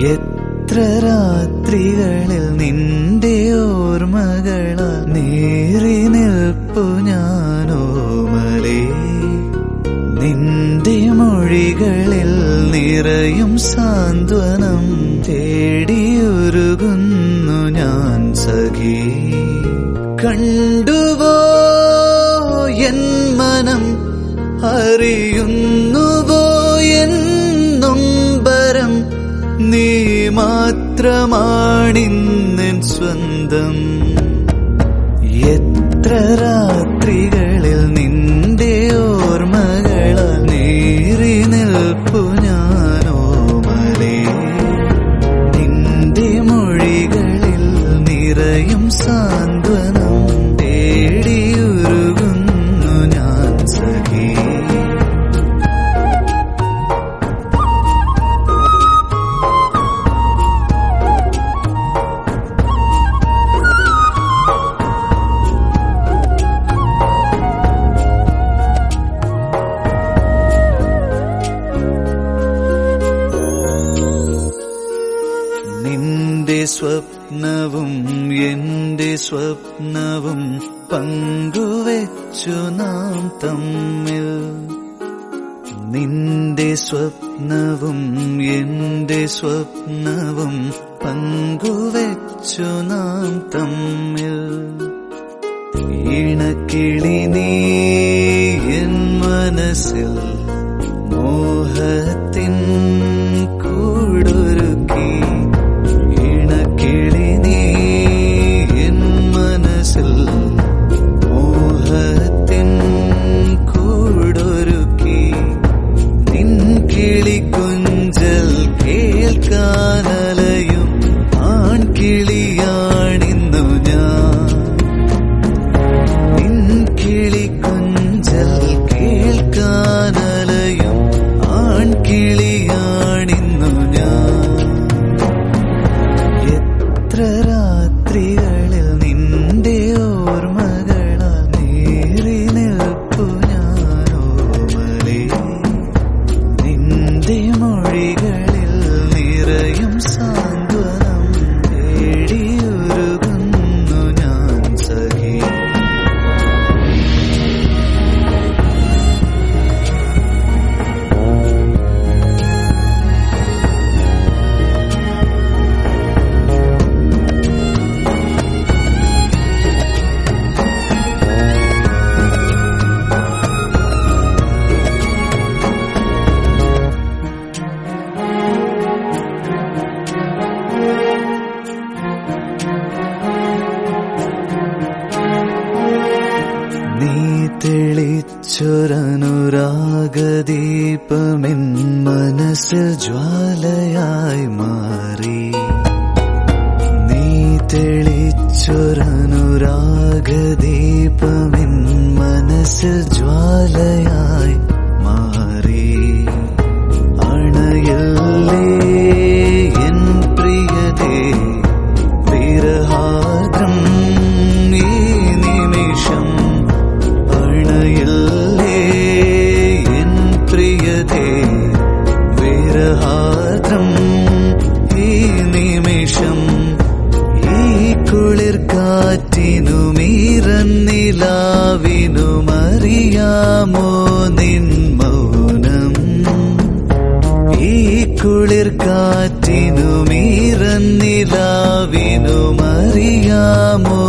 എത്ര രാത്രികളിൽ നിന്റെ ഓർമ്മകള നേറി നിൽപ്പു ഞാനോമലേ നിന്റെ മൊഴികളിൽ നിറയും സാന്ത്വനം തേടിയുരുകുന്നു ഞാൻ സഖി കണ്ടുവോ എൻ മനം അറിയുന്നുവോ എൻ നൊമ്പരം നീ മാത്രമാണിന്നെൻ സ്വന്തം എത്ര രാത്രികളിൽ നിന്റെ ഓർമ്മകള നേറി നിൽപ്പു ഞാനോമലേ നിന്റെ മൊഴികളിൽ നിറയും സാന്ത്വനം തേടിയുരുകുന്നു ഞാൻ സഖി നിന്റെ സ്വപ്നവും എന്റെ സ്വപ്നവും പങ്കുവെച്ചു നാം തമ്മിൽ നിന്റെ സ്വപ്നവും എന്റെ സ്വപ്നവും പങ്കുവെച്ചു നാം തമ്മിൽ ഇണക്കിളി നീ എൻ മനസ്സിൽ മോഹത്തിൻ കൂടൊരുക്കി ഇണക്കിളി നീ എൻ മനസ്സിൽ മോഹത്തിൻ കൂടൊരുക്കി നിൻ കിളി കുഞ്ചൽ കേൾക്കാനലയും ആൺകിളിയാണിന്നു ഞാൻ നിൻ കിളി കുഞ്ചൽ കേൾക്കാനലയും ആൺകിളിയാണിന്നു ഞാൻ എത്ര രാത്രികളിൽ നിന്റെ ഓർമ്മകള നേറി നിൽപ്പു ഞാനോമലേ നിന്റെ മൊഴികളിൽ നിറയും സാന്ത്വനം തേടിയുരുകുന്നു ഞാൻ സഖി നീ തെളിച്ചൊരനുരാഗദീപമെൻ മനസ്സിൽ ജ്വാലയായി മാറി നീ തെളിച്ചൊരനുരാഗദീപമെൻ മനസ്സിൽ ജ്വാലയായി മാറി അണയല്ലേ എൻ പ്രിയതേ വിരഹാർദ്രം ഈ നിമിഷം അണയല്ലേ എൻ പ്രിയതേ വിരഹാർദ്രം ഈ നിമിഷം ഈ കുളിർ കാറ്റിനുമീറന്നിലാവിനുമറിയാമോ നിൻ മൗനം ഈ കുളിർ കാറ്റിനുമീറന്നിലാവിനുമറിയാമോ